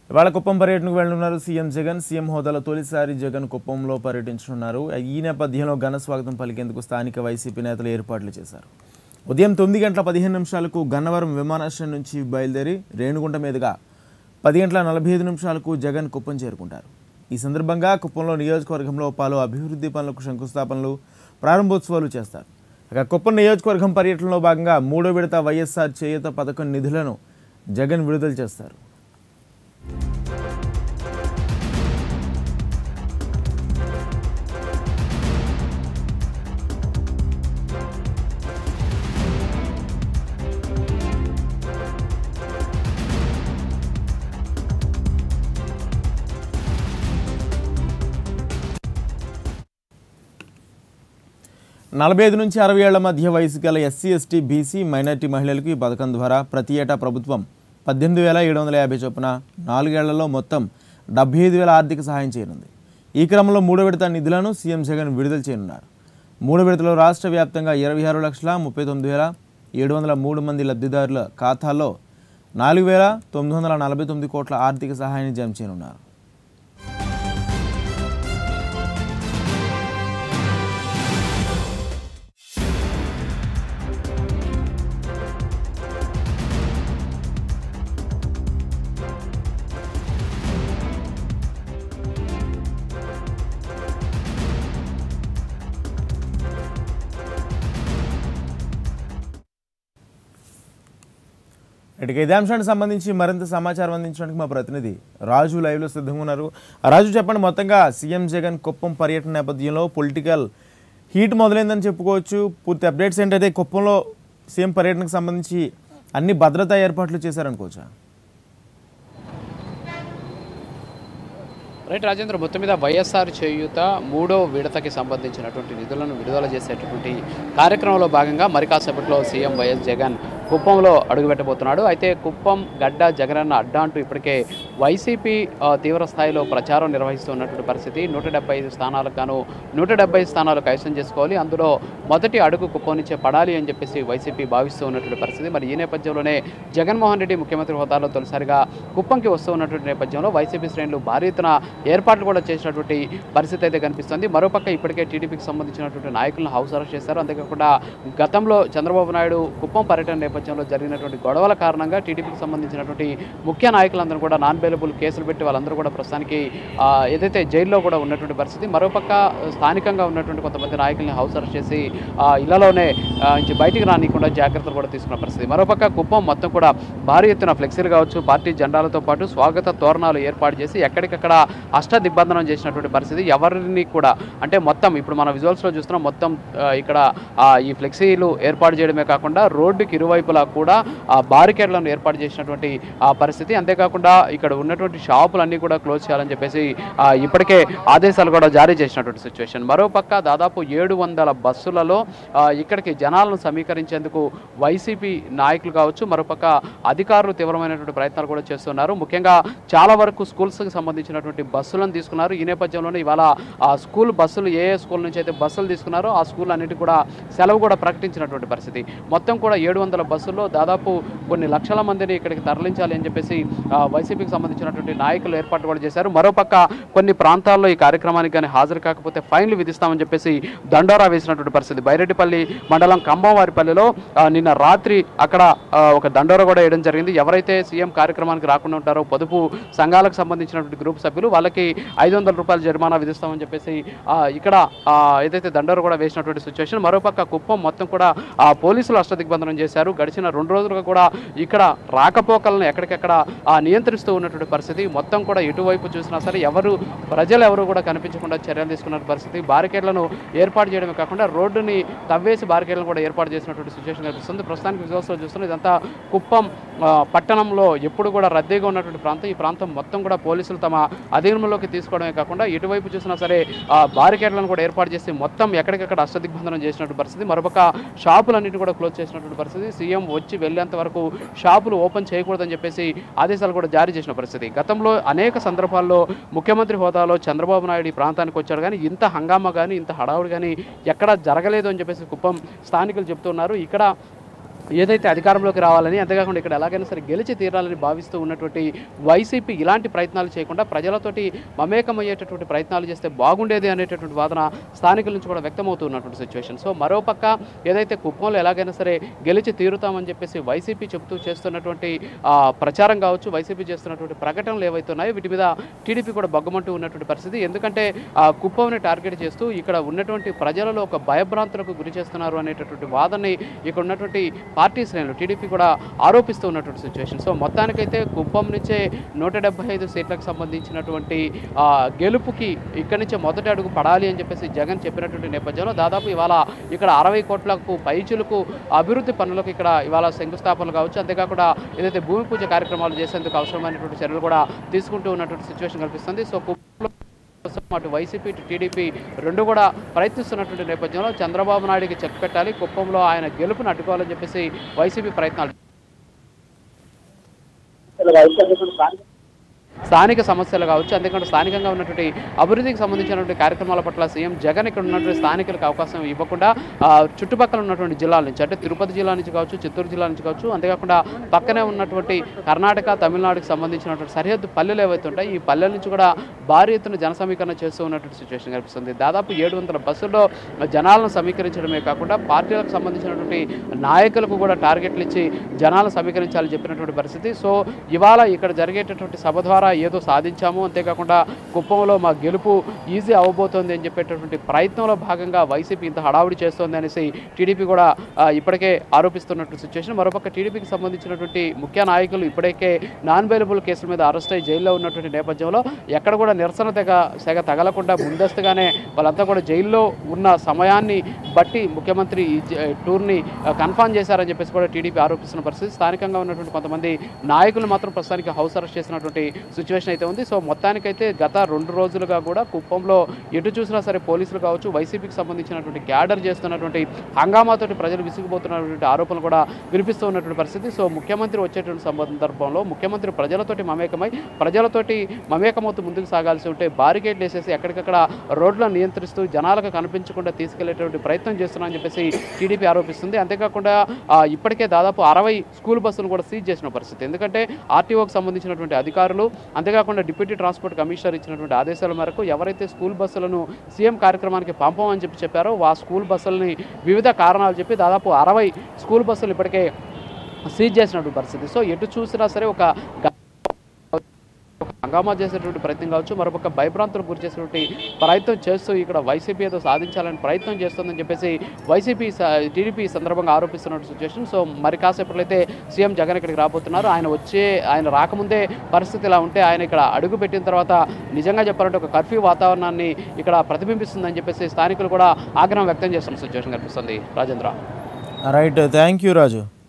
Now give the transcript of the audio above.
ఇవాళ కుప్పం పర్యటనకు వెళ్తున్నారు సీఎం జగన్ సీఎం హోదాలో తొలిసారి జగన్ కుప్పంలో పర్యటించనున్నారు ఈ నేపథ్యంలో ఘన స్వాగతం పలికేందుకు స్థానిక వైసీపీ నేతలు ఏర్పాట్లు చేశారు ఉదయం తొమ్మిది గంటల పదిహేను నిమిషాలకు గన్నవరం విమానాశ్రయం నుంచి బయలుదేరి రేణుగుంట మీదుగా పది గంటల నలభై ఐదు నిమిషాలకు జగన్ కుప్పం చేరుకుంటారు ఈ సందర్భంగా కుప్పంలో నియోజకవర్గంలో పలు అభివృద్ధి పనులకు శంకుస్థాపనలు ప్రారంభోత్సవాలు చేస్తారు ఇక కుప్పం నియోజకవర్గం పర్యటనలో భాగంగా మూడో విడత వైఎస్ఆర్ చేయూత పథకం నిధులను జగన్ విడుదల చేస్తారు నలభై ఐదు నుంచి అరవై ఏళ్ల మధ్య వయసు గల ఎస్సీ ఎస్టీ బీసీ మైనార్టీ మహిళలకు ఈ పథకం ద్వారా ప్రతి ఏటా ప్రభుత్వం పద్దెనిమిది వేల ఏడు వందల యాభై చొప్పున నాలుగేళ్లలో మొత్తం డెబ్బై ఐదు వేల ఆర్థిక సహాయం చేయనుంది ఈ క్రమంలో మూడో విడత నిధులను సీఎం జగన్ విడుదల చేయనున్నారు మూడో విడతలో రాష్ట్ర వ్యాప్తంగా ఇరవై ఆరు లక్షల ముప్పై తొమ్మిది వేల ఏడు వందల మూడు మంది లబ్ధిదారుల ఖాతాల్లో నాలుగు వేల తొమ్మిది వందల నలభై తొమ్మిది కోట్ల ఆర్థిక సహాయాన్ని జమ చేయనున్నారు ఇటుక ఇదే అంశానికి సంబంధించి మరింత సమాచారం అందించడానికి మా ప్రతినిధి రాజు లైవ్లో సిద్ధంగా ఉన్నారు ఆ రాజు చెప్పండి మొత్తంగా సీఎం జగన్ కుప్పం పర్యటన నేపథ్యంలో పొలిటికల్ హీట్ మొదలైందని చెప్పుకోవచ్చు పూర్తి అప్డేట్స్ ఏంటంటే కుప్పంలో సీఎం పర్యటనకు సంబంధించి అన్ని భద్రతా ఏర్పాట్లు చేశారనుకోవచ్చా రైట్ రాజేంద్ర మొత్తం మీద వైఎస్ఆర్ చేయూత మూడో విడతకి సంబంధించినటువంటి నిధులను విడుదల చేసేటటువంటి కార్యక్రమంలో భాగంగా మరి కాసేపట్లో సీఎం వైఎస్ జగన్ కుప్పంలో అడుగుపెట్టబోతున్నాడు అయితే కుప్పం గడ్డ జగనన్న అడ్డ అంటూ ఇప్పటికే వైసీపీ ఆ, తీవ్ర స్థాయిలో ప్రచారం నిర్వహిస్తున్నటువంటి పరిస్థితి నూట డెబ్బై ఐదు స్థానాలకు గాను నూట డెబ్బై స్థానాలు కైవసం చేసుకోవాలి అందులో మొదటి అడుగు కుప్పం నుంచే పడాలి అని చెప్పేసి వైసీపీ భావిస్తూ ఉన్నటువంటి పరిస్థితి మరి ఈ నేపథ్యంలోనే జగన్మోహన్ రెడ్డి ముఖ్యమంత్రి హోదాలో తొలిసారిగా కుప్పంకి వస్తూ ఉన్నటువంటి నేపథ్యంలో వైసీపీ శ్రేణులు భారీ ఎత్తున ఏర్పాట్లు కూడా చేసినటువంటి పరిస్థితి అయితే కనిపిస్తుంది మరోపక్క ఇప్పటికే టీడీపీకి సంబంధించినటువంటి నాయకులను హౌస్ అరెస్ట్ చేశారు అంతేకాకుండా గతంలో చంద్రబాబు నాయుడు కుప్పం పర్యటన నేపథ్యంలో జరిగినటువంటి గొడవల కారణంగా టీడీపీకి సంబంధించినటువంటి ముఖ్య నాయకులందరూ కూడా నాన్ బెయిలబుల్ కేసులు పెట్టి వాళ్ళందరూ కూడా ప్రస్తుతానికి ఆ, ఏదైతే జైల్లో కూడా ఉన్నటువంటి పరిస్థితి మరోపక్క స్థానికంగా ఉన్నటువంటి కొంతమంది నాయకుల్ని హౌస్ అరెస్ట్ చేసి ఆ, ఇళ్లలోనే ఆ, నుంచి బయటికి రానియకుండా జాగ్రత్తలు కూడా తీసుకున్న పరిస్థితి మరోపక్క కుప్పం మొత్తం కూడా భారీ ఎత్తున ఫ్లెక్సీలు కావచ్చు పార్టీ జెండాలతో పాటు స్వాగత తోరణాలు ఏర్పాటు చేసి ఎక్కడికక్కడ అష్ట దిగ్బంధనం చేసినటువంటి పరిస్థితి ఎవరిని కూడా అంటే మొత్తం ఇప్పుడు మన విజువల్స్లో చూస్తున్నాం మొత్తం ఆ, ఇక్కడ ఆ, ఈ ఫ్లెక్సీలు ఏర్పాటు చేయడమే కాకుండా రోడ్డుకి ఇరువైపులా కూడా ఆ బారికేడ్లను ఏర్పాటు చేసినటువంటి ఆ పరిస్థితి అంతేకాకుండా ఇక్కడ ఉన్నటువంటి షాపులన్నీ కూడా క్లోజ్ చేయాలని చెప్పేసి ఆ, ఇప్పటికే ఆదేశాలు కూడా జారీ చేసినటువంటి సిచ్యువేషన్ మరోపక్క దాదాపు ఏడు వందల బస్సులలో ఆ, ఇక్కడికి జనాలను సమీకరించేందుకు వైసీపీ నాయకులు కావచ్చు మరోపక్క అధికారులు తీవ్రమైనటువంటి ప్రయత్నాలు కూడా చేస్తున్నారు ముఖ్యంగా చాలా వరకు స్కూల్స్కి సంబంధించినటువంటి బస్సులను తీసుకున్నారు ఈ నేపథ్యంలోనే ఇవాళ ఆ స్కూల్ బస్సులు ఏ ఏ స్కూల్ నుంచి అయితే బస్సులు తీసుకున్నారో ఆ స్కూల్ అన్నిటి కూడా సెలవు కూడా ప్రకటించినటువంటి పరిస్థితి మొత్తం కూడా ఏడు వందల బస్సుల్లో దాదాపు కొన్ని లక్షల మందిని ఇక్కడికి తరలించాలి అని చెప్పేసి ఆ, వైసీపీకి సంబంధించినటువంటి నాయకులు ఏర్పాటు కూడా చేశారు మరోపక్క కొన్ని ప్రాంతాల్లో ఈ కార్యక్రమానికి కానీ హాజరు కాకపోతే ఫైన్లు విధిస్తామని చెప్పేసి దండోరా వేసినటువంటి పరిస్థితి బైరెడ్డిపల్లి మండలం కంభంవారిపల్లిలో ఆ, నిన్న రాత్రి అక్కడ ఆ, ఒక దండోరా కూడా వేయడం జరిగింది ఎవరైతే సీఎం కార్యక్రమానికి రాకుండా ఉంటారో పొదుపు సంఘాలకు సంబంధించినటువంటి గ్రూప్ సభ్యులు వాళ్ళకి ఐదు వందల రూపాయల జరిమానా విధిస్తామని చెప్పేసి ఆ, ఇక్కడ ఆ, ఏదైతే దండోరా కూడా వేసినటువంటి సిచ్యువేషన్ మరోపక్క కుప్పం మొత్తం కూడా ఆ, పోలీసులు అష్టదిగ్బంధనం చేశారు గడిచిన రెండు రోజులుగా కూడా ఇక్కడ రాకపోకలను ఎక్కడికెక్కడ ఆ, నియంత్రిస్తూ ఉన్నటువంటి పరిస్థితి మొత్తం కూడా ఎటువైపు చూసినా సరే ఎవరు ప్రజలు ఎవరు కూడా కనిపించకుండా చర్యలు తీసుకున్న పరిస్థితి బారికేడ్లను ఏర్పాటు చేయడమే కాకుండా రోడ్డుని తవ్వేసి బారికేడ్లను కూడా ఏర్పాటు చేసినటువంటి సిచ్యువేషన్ కనిపిస్తుంది ప్రస్తుతానికి విజువల్స్లో చూస్తున్న ఇదంతా కుప్పం ఆ, పట్టణంలో ఎప్పుడు కూడా రద్దీగా ఉన్నటువంటి ప్రాంతం ఈ ప్రాంతం మొత్తం కూడా పోలీసులు తమ అధీనంలోకి తీసుకోవడమే కాకుండా ఎటువైపు చూసినా సరే ఆ, బారికేడ్లను కూడా ఏర్పాటు చేసి మొత్తం ఎక్కడికక్కడ అష్టదిగ్బంధనం చేసినటువంటి పరిస్థితి మరొక షాపులన్నింటినీ కూడా క్లోజ్ చేసినటువంటి పరిస్థితి సీఎం వచ్చి వెళ్ళేంత వరకు షాపులు ఓపెన్ చేయకూడదని చెప్పేసి ఆదేశాలు కూడా జారీ చేసిన పరిస్థితి గతంలో అనేక సందర్భాల్లో ముఖ్యమంత్రి హోదాలో చంద్రబాబు నాయుడు ఈ ప్రాంతానికి వచ్చాడు కానీ ఇంత హంగామా కానీ ఇంత హడావుడి కానీ ఎక్కడా జరగలేదు అని చెప్పేసి కుప్పం స్థానికులు చెప్తున్నారు ఇక్కడ ఏదైతే అధికారంలోకి రావాలని అంతేకాకుండా ఇక్కడ ఎలాగైనా సరే గెలిచి తీరాలని భావిస్తూ ఉన్నటువంటి వైసీపీ ఇలాంటి ప్రయత్నాలు చేయకుండా ప్రజలతోటి మమేకమయ్యేటటువంటి ప్రయత్నాలు చేస్తే బాగుండేది అనేటటువంటి వాదన స్థానికుల నుంచి కూడా వ్యక్తమవుతూ ఉన్నటువంటి సిచ్యువేషన్ సో మరోపక్క ఏదైతే కుప్పంలో ఎలాగైనా సరే గెలిచి తీరుతామని చెప్పేసి వైసీపీ చెబుతూ చేస్తున్నటువంటి ఆ, ప్రచారం కావచ్చు వైసీపీ చేస్తున్నటువంటి ప్రకటనలు ఏవైతే ఉన్నాయో వీటి మీద టీడీపీ కూడా బగ్గమంటూ ఉన్నటువంటి పరిస్థితి ఎందుకంటే ఆ కుప్పంని టార్గెట్ చేస్తూ ఇక్కడ ఉన్నటువంటి ప్రజలలో ఒక భయభ్రాంతులకు గురి చేస్తున్నారు అనేటటువంటి వాదనని ఇక్కడ ఉన్నటువంటి పార్టీ శ్రేణులు టీడీపీ కూడా ఆరోపిస్తూ ఉన్నటువంటి సిచ్యువేషన్ సో మొత్తానికైతే కుప్పం నుంచే నూట డెబ్బై ఐదు సీట్లకు సంబంధించినటువంటి ఆ, గెలుపుకి ఇక్కడి నుంచే మొదటి అడుగు పడాలి అని చెప్పేసి జగన్ చెప్పినటువంటి నేపథ్యంలో దాదాపు ఇవాళ ఇక్కడ అరవై కోట్లకు పైచులకు అభివృద్ధి పనులకు ఇక్కడ ఇవాళ శంకుస్థాపనలు కావచ్చు అంతేకాకుండా ఏదైతే భూమి పూజ కార్యక్రమాలు చేసేందుకు అవసరమైనటువంటి చర్యలు కూడా తీసుకుంటూ ఉన్నటువంటి సిచ్యువేషన్ కల్పిస్తుంది సో కుప్పంలో కోసం అటు వైసీపీ ఇటు టీడీపీ రెండు కూడా ప్రయత్నిస్తున్నటువంటి నేపథ్యంలో చంద్రబాబు నాయుడికి చెక్ పెట్టాలి కుప్పంలో ఆయన గెలుపును అడ్డుకోవాలని చెప్పేసి వైసీపీ ప్రయత్నాలు స్థానిక సమస్యలు కావచ్చు అంతేకాకుండా స్థానికంగా ఉన్నటువంటి అభివృద్ధికి సంబంధించినటువంటి కార్యక్రమాల పట్ల సీఎం జగన్ ఇక్కడ ఉన్నటువంటి స్థానికులకు అవకాశం ఇవ్వకుండా ఆ, చుట్టుపక్కల ఉన్నటువంటి జిల్లాల నుంచి అంటే తిరుపతి జిల్లా నుంచి కావచ్చు చిత్తూరు జిల్లా నుంచి కావచ్చు అంతేకాకుండా పక్కనే ఉన్నటువంటి కర్ణాటక తమిళనాడుకి సంబంధించినటువంటి సరిహద్దు పల్లెలు ఏవైతే ఉంటాయి ఈ పల్లెల నుంచి కూడా భారీ ఎత్తున జన సమీకరణ చేస్తూ ఉన్నటువంటి సిచ్యువేషన్ కనిపిస్తుంది దాదాపు ఏడు వందల బస్సుల్లో జనాలను సమీకరించడమే కాకుండా పార్టీలకు సంబంధించినటువంటి నాయకులకు కూడా టార్గెట్లు ఇచ్చి జనాలను సమీకరించాలని చెప్పినటువంటి పరిస్థితి సో ఇవాళ ఇక్కడ జరిగేటటువంటి సభ ద్వారా ఏదో సాధించాము అంతేకాకుండా కుప్పంలో మా గెలుపు ఈజీ అవ్వబోతోంది అని చెప్పేటటువంటి ప్రయత్నంలో భాగంగా వైసీపీ ఇంత హడావుడి చేస్తోంది అనేసి టీడీపీ కూడా ఆ, ఇప్పటికే ఆరోపిస్తున్నట్టు సిచ్యువేషన్ మరోపక్క టీడీపీకి సంబంధించినటువంటి ముఖ్య నాయకులు ఇప్పటికే నాన్ అవైలబుల్ కేసుల మీద అరెస్ట్ అయ్యి జైల్లో ఉన్నటువంటి నేపథ్యంలో ఎక్కడ కూడా నిరసన తెగ సెగ తగలకుండా ముందస్తుగానే వాళ్ళంతా కూడా జైల్లో ఉన్న సమయాన్ని బట్టి ముఖ్యమంత్రి ఈ జ- టూర్ని ఆ, కన్ఫర్మ్ చేశారని చెప్పేసి కూడా టీడీపీ ఆరోపిస్తున్న పరిస్థితి స్థానికంగా ఉన్నటువంటి కొంతమంది నాయకులు మాత్రం ప్రస్తుతానికి హౌస్ అరెస్ట్ చేసినటువంటి సిచ్యువేషన్ అయితే ఉంది సో మొత్తానికైతే గత రెండు రోజులుగా కూడా కుప్పంలో ఎటు చూసినా సరే పోలీసులు కావచ్చు వైసీపీకి సంబంధించినటువంటి క్యాడర్ చేస్తున్నటువంటి హంగామాతోటి ప్రజలు విసిగిపోతున్నటువంటి ఆరోపణలు కూడా వినిపిస్తూ ఉన్నటువంటి పరిస్థితి సో ముఖ్యమంత్రి వచ్చేటువంటి సందర్భంలో ముఖ్యమంత్రి ప్రజలతోటి మమేకమై ప్రజలతోటి మమేకమవుతూ ముందుకు సాగాల్సి ఉంటే బారికేడ్లు వేసేసి ఎక్కడికక్కడ రోడ్లను నియంత్రిస్తూ జనాలకు కనిపించకుండా తీసుకెళ్లేటువంటి ప్రయత్నం చేస్తున్నారని చెప్పేసి టీడీపీ ఆరోపిస్తుంది అంతేకాకుండా ఆ, ఇప్పటికే దాదాపు అరవై స్కూల్ బస్సులు కూడా సీజ్ చేసిన పరిస్థితి ఎందుకంటే ఆర్టీఓకి సంబంధించినటువంటి అధికారులు అంతేకాకుండా డిప్యూటీ ట్రాన్స్పోర్ట్ కమిషనర్ ఇచ్చినటువంటి ఆదేశాల మేరకు ఎవరైతే స్కూల్ బస్సులను సీఎం కార్యక్రమానికి పంపమని చెప్పి చెప్పారో ఆ స్కూల్ బస్సులని వివిధ కారణాలు చెప్పి దాదాపు అరవై స్కూల్ బస్సులు ఇప్పటికే సీజ్ చేసినటువంటి పరిస్థితి సో ఎటు చూసినా సరే ఒక గ- ఒక హంగామా చేసేటువంటి ప్రయత్నం కావచ్చు మరొక భయభ్రాంతులకు గురి చేసేటువంటి ప్రయత్నం చేస్తూ ఇక్కడ వైసీపీ ఏదో సాధించాలని ప్రయత్నం చేస్తుందని చెప్పేసి వైసీపీ టీడీపీ ఈ సందర్భంగా ఆరోపిస్తున్న సిచ్యువేషన్ సో మరి కాసేపట్లో అయితే సీఎం జగన్ ఇక్కడికి రాబోతున్నారు ఆయన వచ్చే ఆయన రాకముందే పరిస్థితి ఇలా ఉంటే ఆయన ఇక్కడ అడుగు పెట్టిన తర్వాత నిజంగా చెప్పాలంటే ఒక కర్ఫ్యూ వాతావరణాన్ని ఇక్కడ ప్రతిబింబిస్తుందని చెప్పేసి స్థానికులు కూడా ఆగ్రహం వ్యక్తం చేస్తున్న సిచ్యువేషన్ కనిపిస్తుంది Rajendra right thank you Raju